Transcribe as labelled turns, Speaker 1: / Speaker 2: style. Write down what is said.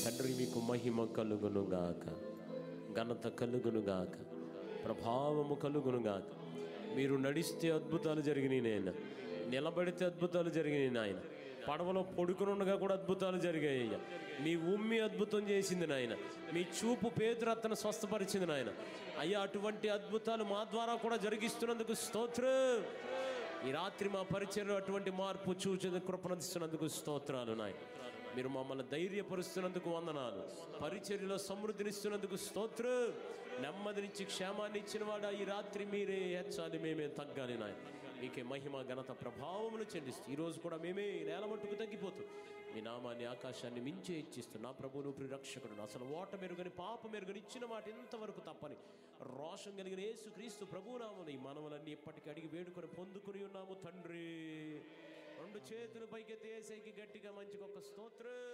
Speaker 1: తండ్రి మీకు మహిమ కలుగునుగాక ఘనత కలుగునుగాక ప్రభావము కలుగునుగాక మీరు నడిస్తే అద్భుతాలు జరిగినాయి నాయన నిలబడితే అద్భుతాలు జరిగినాయి నాయన పడవలో పడుకునుండగా కూడా అద్భుతాలు జరిగాయి అయ్యా మీ ఉమ్మి అద్భుతం చేసింది నాయన మీ చూపు పేతురత్తను స్వస్థపరిచింది నాయన అయ్యా అటువంటి అద్భుతాలు మా ద్వారా కూడా జరిగిస్తున్నందుకు స్తోత్రం ఈ రాత్రి మా పరిచయం అటువంటి మార్పు చూచిన కృపణిస్తున్నందుకు స్తోత్రాలు నాయన మీరు మమ్మల్ని ధైర్యపరుస్తున్నందుకు వందనాలు పరిచర్యలో సమృద్ధినిస్తున్నందుకు స్తోత్రం నెమ్మదినిచ్చి క్షేమాన్ని ఇచ్చిన వాడు ఈ రాత్రి మీరే హెచ్చాలి మేమే తగ్గాలి నాయన మీకే మహిమ ఘనత ప్రభావములు చెల్లిస్తూ ఈరోజు కూడా మేమే నేల మట్టుకు తగ్గిపోతూ మీ నామాన్ని ఆకాశాన్ని మించే ఇచ్చిస్తూ నా ప్రభువును ప్రిరక్షకుడు అసలు ఓట మెరుగని పాప మెరుగని ఇచ్చిన మాట ఇంతవరకు తప్పని రోషం కలిగిన యేసు క్రీస్తు ప్రభునామని ఈ మనవలన్నీ ఇప్పటికీ అడిగి వేడుకొని పొందుకుని ఉన్నాము తండ్రి రెండు చేతులు పైకెత్తి ఏసైకి గట్టిగా మంచిగా ఒక స్తోత్రం